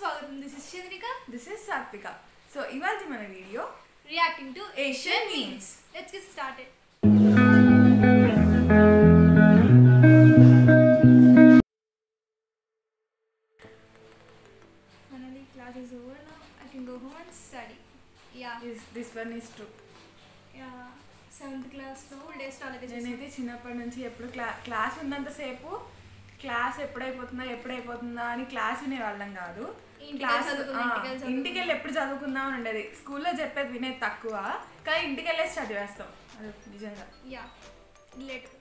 స్వాగతం this is Chandrika this is Satvika so ఇవాళ మన video reacting to Asian Asian memes. Memes let's get started Finally, class is over now. I can go home and study. Yeah, is this one is true yeah. Seventh class లో full day start నేనైతే చిన్నప్పటి నుంచి ఎప్పుడు క్లా class ఉన్నంతసేపు class ఎప్పుడైపోతుందా ఎప్పుడైపోతుందా అని class వినేవాళ్ళం కాదు ఇంటికి క్లాస్ చదువుకుందాం, ఆ, ఇంటికి వెళ్ళి చదువుకుందాం. ఇంటికి వెళ్ళి ఎప్పుడు చదువుకుందాం అని ఉండేది స్కూల్లో చెప్పేది వినేది తక్కువ కానీ ఇంటికి వెళ్ళేసి చదివేస్తాం అది నిజంగా యా రిలేటెడ్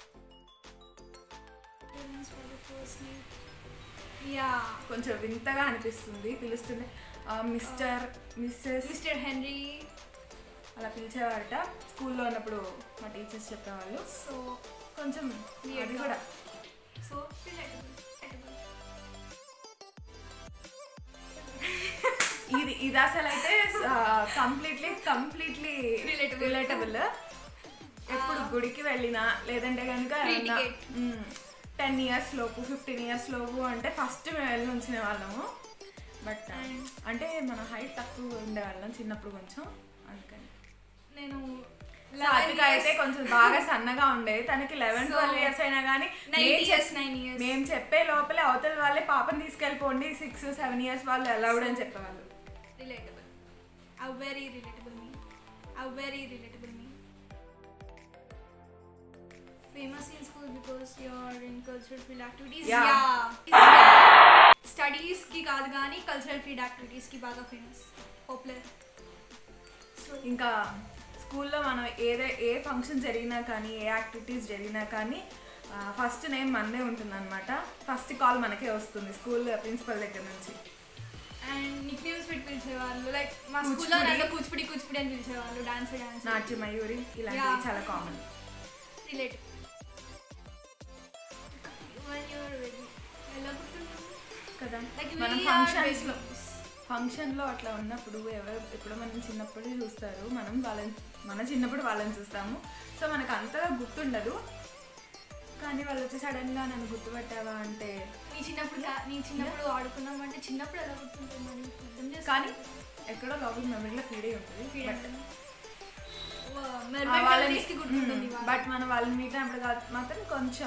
యా కొంచెం వింతగా అనిపిస్తుంది పిలుస్తుండే మిస్టర్ మిస్సెస్ మిస్టర్ హెన్రీ అలా పిలిచేవారట స్కూల్లో ఉన్నప్పుడు మా టీచర్స్ చెప్పేవాళ్ళు సో కొంచెం Weird అది గా. కూడా సో రిలేటబుల్ ఇది ఇది అసలు అయితే కంప్లీట్లీ కంప్లీట్లీ Relatable. రిలేటబుల్ ఎప్పుడు Ah. గుడికి వెళ్ళినా లేదంటే కనుక Free ticket. టెన్ ఇయర్స్ లోపు ఫిఫ్టీన్ ఇయర్స్ లోపు అంటే ఫస్ట్ మేము వెళ్ళి ఉంచిన వాళ్ళము బట్ And- అంటే మన హైట్ తక్కువ ఉండేవాళ్ళం చిన్నప్పుడు కొంచెం అందుకని నేను సాత్విక అయితే కొంచెం బాగా సన్నగా ఉండేది తనకి లెవెన్ So, ట్వెల్వ్ ఇయర్స్ అయినా కానీ నైన్ ఇయర్స్ నైన్ ఇయర్స్ మేము చెప్పే లోపలే అవతల వాళ్ళే పాపని తీసుకెళ్ళిపోండి సిక్స్ సెవెన్ ఇయర్స్ వాళ్ళు అలౌడ్ అని చెప్పేవాళ్ళు relatable. A very relatable me. A very relatable me. Famous in school because you're in cultural field activities. Yeah. yeah. Studies కి కాదు కానీ కల్చరల్ ఫీల్డ్ యాక్టివిటీస్ కి బాగా ఫేమస్ పాపులర్ సో ఇంకా స్కూల్లో మనం ఏదే ఏ ఫంక్షన్ జరిగినా కానీ ఏ యాక్టివిటీస్ జరిగినా కానీ ఫస్ట్ నేమ్ మనదే ఉంటుంది అనమాట ఫస్ట్ కాల్ మనకే వస్తుంది స్కూల్ ప్రిన్సిపల్ దగ్గర నుంచి అండ్ నిక్ నేమ్స్ పెట్టి పిలిచేవాళ్ళు లైక్ మా కూచిపూడి. స్కూల్లో నన్ను కూచిపూడి కూచిపూడి అని పిలిచేవాళ్ళు డాన్స్ డాన్స్ నాట్య మయూరి ఇలాంటివి Yeah. చాలా common related when you're ready ఎలా గుర్తుంటుంది కదా Like మనం we are ఫంక్షన్స్లో babies. ఫంక్షన్లో అట్లా ఉన్నప్పుడు ఎవరు ఎప్పుడో మనం చిన్నప్పుడు చూస్తారు మనం వాళ్ళని మన చిన్నప్పుడు వాళ్ళని చూస్తాము సో మనకు అంతగా గుర్తుండదు కానీ వాళ్ళు వచ్చి సడన్గా నన్ను గుర్తుపట్టావా అంటే నీ చిన్నప్పుడు కా- నీ చిన్నప్పుడు ఆడుకున్నాం అంటే చిన్నప్పుడు ఎలా గుర్తుంటుంది మరి అర్థం చేసుకో. కానీ ఎక్కడో లోపల మెమరీలో ఫీడ్ అయి ఉంటుంది బట్ వా, ఆ మెర్మైడ్ వాళ్ళని memories కి గుర్తుంటుంది వాళ్ళ. బట్ మనం వాళ్ళని మీట్ అయినప్పుడు కాదు మాత్రం కొంచెం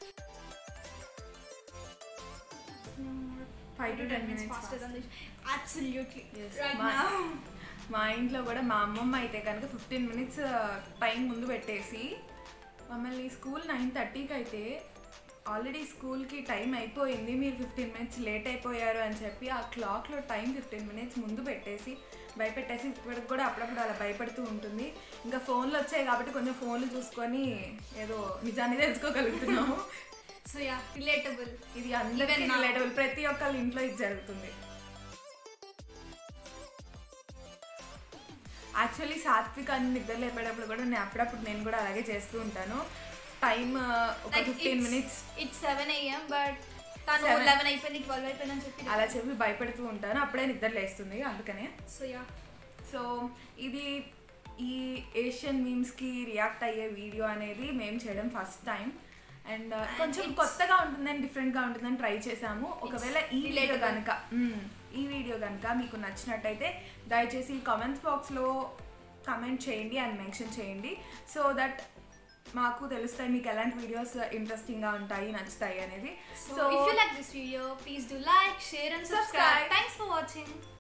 five to ten minutes faster than this. Absolutely. Yes. Right Ma- now. మా ఇంట్లో కూడా మా అమ్మమ్మ అయితే కనుక ఫిఫ్టీన్ మినిట్స్ టైం ముందు పెట్టేసి మమ్మల్ని స్కూల్ నైన్ థర్టీకి అయితే ఆల్రెడీ స్కూల్కి టైం అయిపోయింది మీరు ఫిఫ్టీన్ మినిట్స్ లేట్ అయిపోయారు అని చెప్పి ఆ క్లాక్లో టైం ఫిఫ్టీన్ మినిట్స్ ముందు పెట్టేసి భయపెట్టేసి ఇప్పటికి కూడా అప్పుడప్పుడు అలా భయపడుతూ ఉంటుంది ఇంకా ఫోన్లు వచ్చాయి కాబట్టి కొంచెం ఫోన్లు చూసుకొని ఏదో నిజాన్ని తెలుసుకోగలుగుతున్నాము So yeah, relatable. ఇది అందరికీ Even now. రిలేటబుల్ ప్రతి ఒక్కళ్ళ ఇంట్లో ఇది జరుగుతుంది యాక్చువల్లీ సాత్విక్ అని నిద్ర లేపేటప్పుడు కూడా నేను అప్పుడప్పుడు నేను కూడా అలాగే చేస్తూ ఉంటాను టైం ఒక Like fifteen it's- minutes It's 7 a.m. but తను Seven. 11 అయిపోయింది 12 అయిపోయింది అని చెప్పి అలా చెప్పి భయపెడుతూ ఉంటాను అప్పుడే నిద్ర లేస్తుంది అందుకనే సో యా సో ఇది ఈ ఏషియన్ మీమ్స్కి రియాక్ట్ అయ్యే వీడియో అనేది మేము చేయడం ఫస్ట్ టైం అండ్ కొంచెం it's- కొత్తగా ఉంటుందని డిఫరెంట్గా ఉంటుందని ట్రై చేసాము ఒకవేళ ఈ వీడియో relatable. కనుక ఈ వీడియో కనుక మీకు నచ్చినట్టయితే దయచేసి కామెంట్స్ బాక్స్లో కమెంట్ చేయండి అండ్ మెన్షన్ చేయండి సో దట్ మాకు తెలుస్తాయి మీకు ఎలాంటి వీడియోస్ ఇంట్రెస్టింగ్గా ఉంటాయి నచ్చుతాయి అనేది So, if you like this video, please do like, share and subscribe. Subscribe. Thanks for watching.